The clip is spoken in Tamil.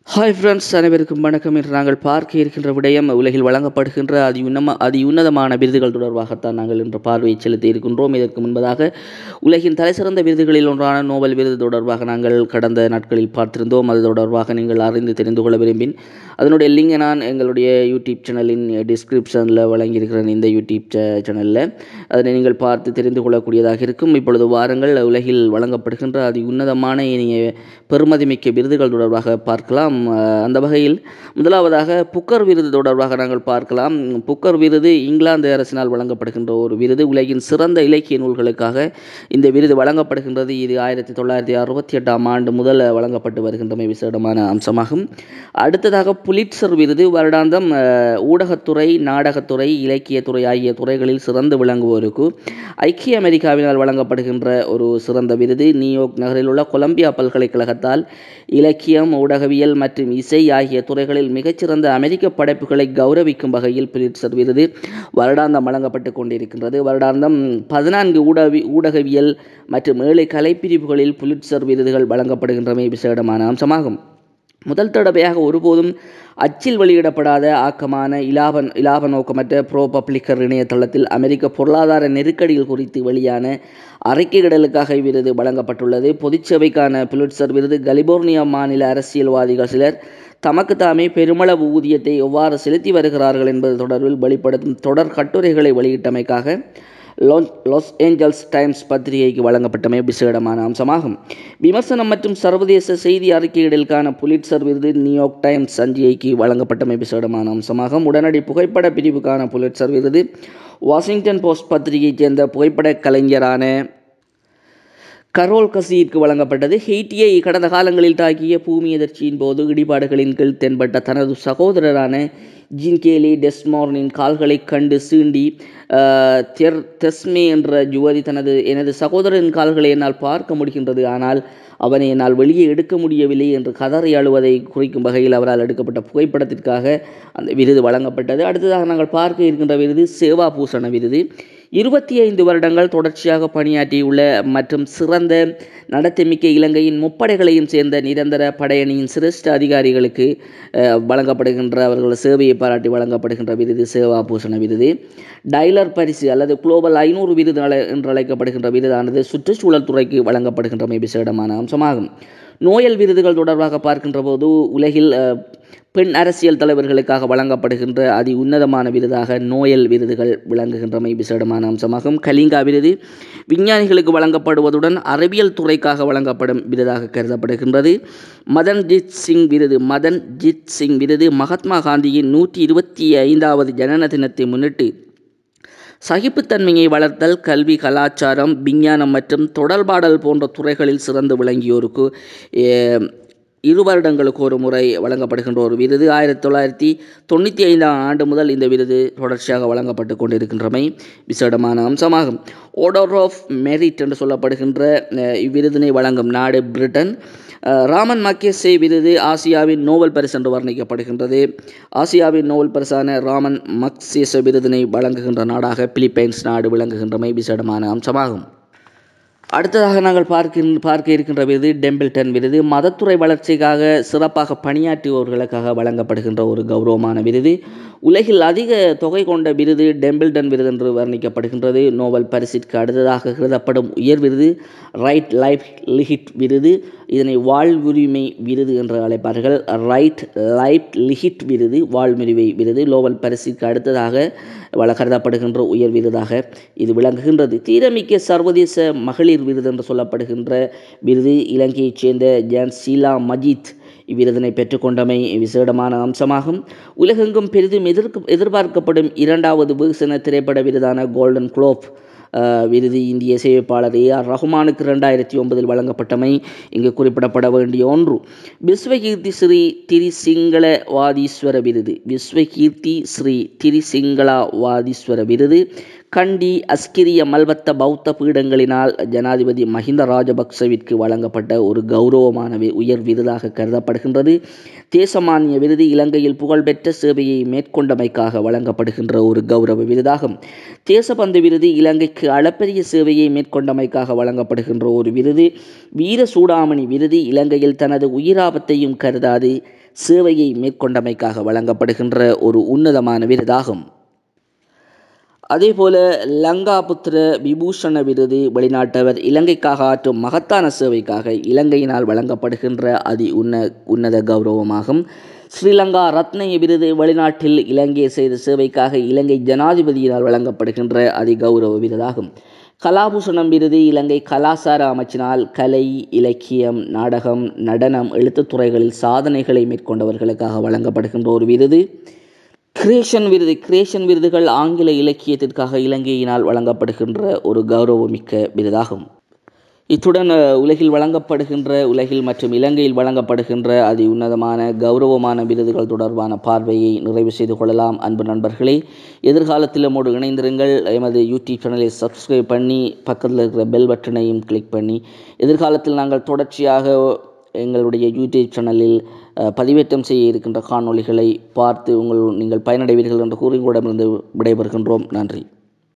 ஹாய் ஃப்ரெண்ட்ஸ் அனைவருக்கும் வணக்கம் என்று நாங்கள் பார்க்க இருக்கின்ற விடயம் உலகில் வழங்கப்படுகின்ற அதி உன்னம அதி உன்னதமான விருதுகள் தொடர்பாகத்தான் நாங்கள் இன்று பார்வையை செலுத்தி இருக்கின்றோம் இதற்கு முன்பதாக உலகின் தலைசிறந்த விருதுகளில் ஒன்றான நோபல் விருது தொடர்பாக நாங்கள் கடந்த நாட்களில் பார்த்திருந்தோம் அது தொடர்பாக நீங்கள் அறிந்து தெரிந்து கொள்ள விரும்பின் அதனுடைய லிங்கை நான் எங்களுடைய யூடியூப் சேனலின் டிஸ்கிரிப்ஷனில் வழங்கியிருக்கிறேன் இந்த யூடியூப் சேனலில் அதனை நீங்கள் பார்த்து தெரிந்து கொள்ளக்கூடியதாக இருக்கும் இப்பொழுது வாரங்கள் உலகில் வழங்கப்படுகின்ற அதி உன்னதமான இனிய பெருமதிமிக்க விருதுகள் தொடர்பாக பார்க்கலாம் அஹ் அந்த வகையில் முதலாவதாக புக்கர் விருது தொடர்பாக நாங்கள் பார்க்கலாம் புக்கர் விருது இங்கிலாந்து அரசினால் வழங்கப்படுகின்ற ஒரு விருது உலகின் சிறந்த இலக்கிய நூல்களுக்காக இந்த விருது வழங்கப்படுகின்றது இது ஆயிரத்தி தொள்ளாயிரத்தி அறுபத்தி எட்டாம் ஆண்டு முதல் வழங்கப்பட்டு வருகின்றமை விசேடமான அம்சமாகும் அடுத்ததாக புலிட்சர் விருது வருடாந்தம் அஹ், ஊடகத்துறை நாடகத்துறை இலக்கியத்துறை ஆகிய துறைகளில் சிறந்து விளங்குவோருக்கு ஐக்கிய அமெரிக்காவினால் வழங்கப்படுகின்ற ஒரு சிறந்த விருது நியூயார்க் நகரில் உள்ள கொலம்பியா பல்கலைக்கழகத்தால் இலக்கியம் ஊடகவியல் மற்றும் இசை ஆகிய துறைகளில் மிகச்சிறந்த அமெரிக்க படைப்புகளை கௌரவிக்கும் வகையில் புலிட்சர் விருது வருடாந்தம் வழங்கப்பட்டு கொண்டிருக்கின்றது வருடாந்தம் பதினான்கு ஊடகவி ஊடகவியல் மற்றும் ஏழு கலைப்பிரிவுகளில் புலிட்சர் விருதுகள் வழங்கப்படுகின்றமை விசேடமான அம்சமாகும் முதல் தடவையாக ஒருபோதும் அச்சில் வெளியிடப்படாத ஆக்கமான இலாப இலாப நோக்கமற்ற ப்ரோ பப்ளிக்கர் இணையதளத்தில் அமெரிக்க பொருளாதார நெருக்கடிகள் குறித்து வெளியான அறிக்கையிடலுக்காக இவ்விருது வழங்கப்பட்டுள்ளது பொதுச்சபைக்கான புலிட்சர் விருது கலிபோர்னியா மாநில அரசியல்வாதிகள் சிலர் தமக்கு தாமே பெருமளவு ஊதியத்தை எவ்வாறு செலுத்தி வருகிறார்கள் என்பது தொடர்பில் வெளிப்படுத்தும் தொடர் கட்டுரைகளை வெளியிட்டமைக்காக லோன் லாஸ் ஏஞ்சல்ஸ் டைம்ஸ் பத்திரிகைக்கு வழங்கப்பட்டமை விசேடமான அம்சமாகும் விமர்சனம் மற்றும் சர்வதேச செய்தி அறிக்கையிடலுக்கான புலிட்சர் விருது நியூயார்க் டைம்ஸ் சஞ்சிகைக்கு வழங்கப்பட்டமை விசேடமான அம்சமாகும் உடனடி புகைப்பட பிரிவுக்கான புலிட்சர் விருது வாஷிங்டன் போஸ்ட் பத்திரிகையைச் சேர்ந்த புகைப்பட கலைஞரான கரோல் கசீருக்கு வழங்கப்பட்டது ஹெய்ட்டியை கடந்த காலங்களில் தாக்கிய பூமி எதிர்ச்சியின் போது இடிபாடுகளின் கீழ் தென்பட்ட தனது சகோதரரான ஜீன் கேலி டெஸ்மார்னின் கால்களைக் கண்டு சீண்டி ஆஹ், தெர் தெஸ்மே என்ற யுவதி தனது எனது சகோதரனின் கால்களை என்னால் பார்க்க முடிகின்றது ஆனால் அவனை என்னால் வெளியே எடுக்க முடியவில்லை என்று கதறி அழுவதை குறிக்கும் வகையில் அவரால் எடுக்கப்பட்ட புகைப்படத்திற்காக அந்த விருது வழங்கப்பட்டது அடுத்ததாக நாங்கள் பார்க்க இருக்கின்ற விருது சேவா பூஷண விருது இருபத்தி ஐந்து வருடங்கள் தொடர்ச்சியாக பணியாற்றியுள்ள மற்றும் சிறந்த நடத்தைமிக்க இலங்கையின் முப்படைகளையும் சேர்ந்த நிரந்தர படையணியின் சிரேஷ்ட அதிகாரிகளுக்கு அஹ், வழங்கப்படுகின்ற அவர்கள் சேவையை பாராட்டி வழங்கப்படுகின்ற விருது சேவா பூஷண விருது டைலர் பரிசு அல்லது குளோபல் ஐநூறு விருது அழை- என்று அழைக்கப்படுகின்ற விருதானது சுற்றுச்சூழல் துறைக்கு வழங்கப்படுகின்றமை விசேடமான அம்சமாகும் நோயல் விருதுகள் தொடர்பாக பார்க்கின்ற போது உலகில் அஹ், பெண் அரசியல் தலைவர்களுக்காக வழங்கப்படுகின்ற அதி உன்னதமான விருதாக நோயல் விருதுகள் விளங்குகின்றமை விசேடமான அம்சமாகும் கலிங்கா விருது விஞ்ஞானிகளுக்கு வழங்கப்படுவதுடன் அறிவியல் துறைக்காக வழங்கப்படும் விருதாக கருதப்படுகின்றது மதன் ஜித் சிங் விருது மதன் ஜித் சிங் விருது மகாத்மா காந்தியின் நூற்றி இருபத்தி ஐந்தாவது ஜனன தினத்தை முன்னிட்டு சகிப்புத்தன்மையை வளர்த்தல் கல்வி கலாச்சாரம் விஞ்ஞானம் மற்றும் தொடர்பாடல் போன்ற துறைகளில் சிறந்து விளங்கியோருக்கு eh, இரு வருடங்களுக்கு ஒரு முறை வழங்கப்படுகின்ற ஒரு விருது ஆயிரத்தி தொள்ளாயிரத்தி தொண்ணூற்றி ஐந்தாம் ஆண்டு முதல் இந்த விருது தொடர்ச்சியாக வழங்கப்பட்டு கொண்டிருக்கின்றமை விசேடமான அம்சமாகும் ஆர்டர் ஆஃப் மெரிட் என்று சொல்லப்படுகின்ற அஹ், இவ்விருதினை வழங்கும் நாடு பிரிட்டன் அஹ், ராமன் மக்கேசே விருது ஆசியாவின் நோபல் பரிசு என்று வர்ணிக்கப்படுகின்றது ஆசியாவின் நோபல் பரிசான ராமன் மக்சேச விருதினை வழங்குகின்ற நாடாக பிலிப்பைன்ஸ் நாடு விளங்குகின்றமை விசேடமான அம்சமாகும் அடுத்ததாக நாங்கள் பார்க்கின்ற பார்க்க இருக்கின்ற விருது டெம்பிள்டன் விருது மதத்துறை வளர்ச்சிக்காக சிறப்பாக பணியாற்றியவர்களுக்காக வழங்கப்படுகின்ற ஒரு கௌரவமான விருது உலகில் அதிக தொகை கொண்ட விருது டெம்பிள்டன் விருது என்று வர்ணிக்கப்படுகின்றது நோபல் பரிசிற்கு அடுத்ததாக கருதப்படும் உயர் விருது ரைட் லைஃப் லிஹிட் விருது இதனை வாழ்வுரிமை விருது என்று அழைப்பார்கள் ரைட் லைஃப் லிஹிட் விருது வாழ்முறிவை விருது நோபல் பரிசிற்கு அடுத்ததாக வள கருதப்படுகின்ற உயர் விருதாக இது விளங்குகின்றது தீரமிக்க சர்வதேச மகளிர் விருது என்று சொல்லப்படுகின்ற விருது இலங்கையைச் சேர்ந்த ஜான் சீலா மஜித் இவ்விருதினை பெற்றுக்கொண்டமை விசேடமான அம்சமாகும் உலகெங்கும் பெரிதும் எதிர்க்கு எதிர்பார்க்கப்படும் இரண்டாவது வெகுசன திரைப்பட விருதான கோல்டன் குளோப் அஹ், விருது இந்திய இசையமைப்பாளர் ஏ ஆர் ரஹ்மானுக்கு ரெண்டாயிரத்தி ஒன்பதில் வழங்கப்பட்டமை இங்கு குறிப்பிடப்பட வேண்டிய ஒன்று விஸ்வகீர்த்தி ஸ்ரீ திரிசிங்கள வாதீஸ்வர விருது விஸ்வகீர்த்தி ஸ்ரீ திரிசிங்களா வாதீஸ்வர விருது கண்டி அஸ்கிரிய மல்வத்த பௌத்த பீடங்களினால் ஜனாதிபதி மஹிந்த ராஜபக்சவிற்கு வழங்கப்பட்ட ஒரு கௌரவமான வி- உயர் விருதாக கருதப்படுகின்றது தேசமானிய விருது இலங்கையில் புகழ்பெற்ற சேவையை மேற்கொண்டமைக்காக வழங்கப்படுகின்ற ஒரு கௌரவ விருதாகும் தேசபந்து விருது இலங்கைக்கு அளப்பரிய சேவையை மேற்கொண்டமைக்காக வழங்கப்படுகின்ற ஒரு விருது வீர சூடாமணி விருது இலங்கையில் தனது உயிராபத்தையும் கருதாது சேவையை மேற்கொண்டமைக்காக வழங்கப்படுகின்ற ஒரு உன்னதமான விருதாகும் அதேபோல லங்காபுத்திர விபூஷண விருது வெளிநாட்டவர் இலங்கைக்காக ஆற்றும் மகத்தான சேவைக்காக இலங்கையினால் வழங்கப்படுகின்ற அதி உன்ன உன்னத கௌரவமாகும் ஸ்ரீலங்கா ரத்னய விருது வெளிநாட்டில் இலங்கை செய்த சேவைக்காக இலங்கை ஜனாதிபதியினால் வழங்கப்படுகின்ற அதி கௌரவ விருதாகும் கலாபூஷணம் விருது இலங்கை கலாசார அமைச்சினால் கலை இலக்கியம் நாடகம் நடனம் எழுத்துத் துறைகளில் சாதனைகளை மேற்கொண்டவர்களுக்காக வழங்கப்படுகின்ற ஒரு விருது கிரேஷன் விருது கிரேஷன் விருதுகள் ஆங்கில இலக்கியத்திற்காக இலங்கையினால் வழங்கப்படுகின்ற ஒரு கௌரவமிக்க விருதாகும் இத்துடன் அஹ், உலகில் வழங்கப்படுகின்ற உலகில் மற்றும் இலங்கையில் வழங்கப்படுகின்ற அதி உன்னதமான கௌரவமான விருதுகள் தொடர்பான பார்வையை நிறைவு செய்து கொள்ளலாம் அன்பு நண்பர்களே எதிர்காலத்தில் நம்மோடு இணைந்திருங்கள் எமது யூடியூப் சேனலை சப்ஸ்கிரைப் பண்ணி பக்கத்தில் இருக்கிற பெல் பட்டனையும் கிளிக் பண்ணி எதிர்காலத்தில் நாங்கள் தொடர்ச்சியாக எங்களுடைய யூடியூப் சேனலில் அஹ், பதிவேற்றம் செய்ய இருக்கின்ற காணொளிகளை பார்த்து உங்கள் நீங்கள் பயனடைவீர்கள் என்று கூறி உங்களிடமிருந்து விடைபெறுகின்றோம் நன்றி